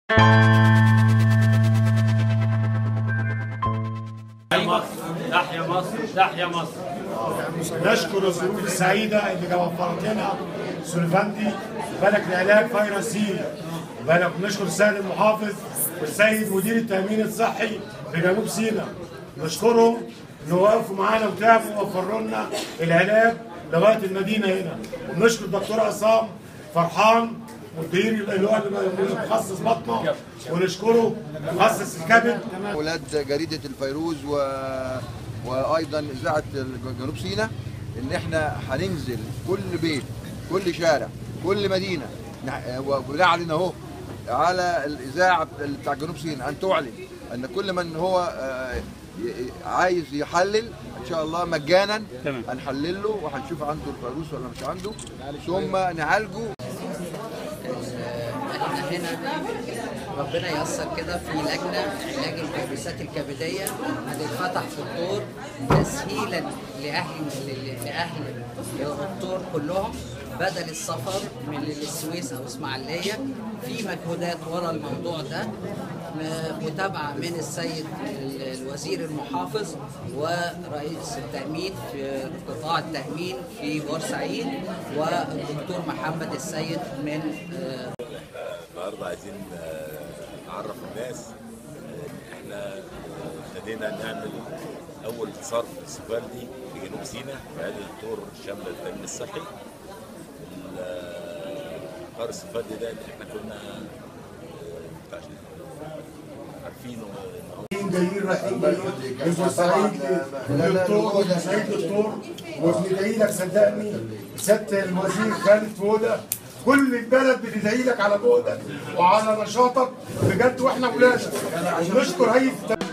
تحيا مصر تحيا مصر تحيا مصر نشكر الظروف السعيدة اللي وفرت لنا سولفاندي بالك لعلاج فيروس سي بالك نشكر السيد المحافظ والسيد مدير التأمين الصحي في جنوب سيناء نشكرهم إن وقفوا معانا وتعبوا ووفروا لنا العلاج لغاية المدينة هنا ونشكر الدكتور عصام فرحان مدير اللي هو المتخصص بطنه ونشكره مخصص الكبد اولاد جريده الفيروز و... وايضا اذاعه جنوب سيناء ان احنا هننزل كل بيت كل شارع كل مدينه نع- ونعلن اهو على الاذاعه بتاع جنوب سيناء ان تعلن ان كل من هو آه، ي- عايز يحلل ان شاء الله مجانا تمام. هنحلل له وهنشوف عنده الفيروس ولا مش عنده ثم نعالجه احنا هنا ربنا ييسر كده في لجنه علاج الفيروسات الكبديه هتتفتح في الدور تسهيلا لاهل لاهل الدور كلهم بدل السفر من السويس او اسماعيليه في مجهودات ورا الموضوع ده م- متابعه من السيد ال- الوزير المحافظ ورئيس التامين في قطاع التامين في بورسعيد والدكتور محمد السيد من آه، النهارده عايزين آه، نعرف الناس آه، ان احنا آه، ابتدينا نعمل اول صرف سفالدي في جنوب سيناء في عياده الدكتور شامل التامين الصحي ال- آه، قرار السفالدي ده اللي احنا كنا آه، عارفينه ان هو جايين رايحين جايين من بورسعيد للدكتور ومن بورسعيد للدكتور وبندعي لك صدقني سياده الوزير خالد فوده كل البلد بتدعي لك على جهدك وعلى نشاطك بجد واحنا ولادك ونشكر هيئه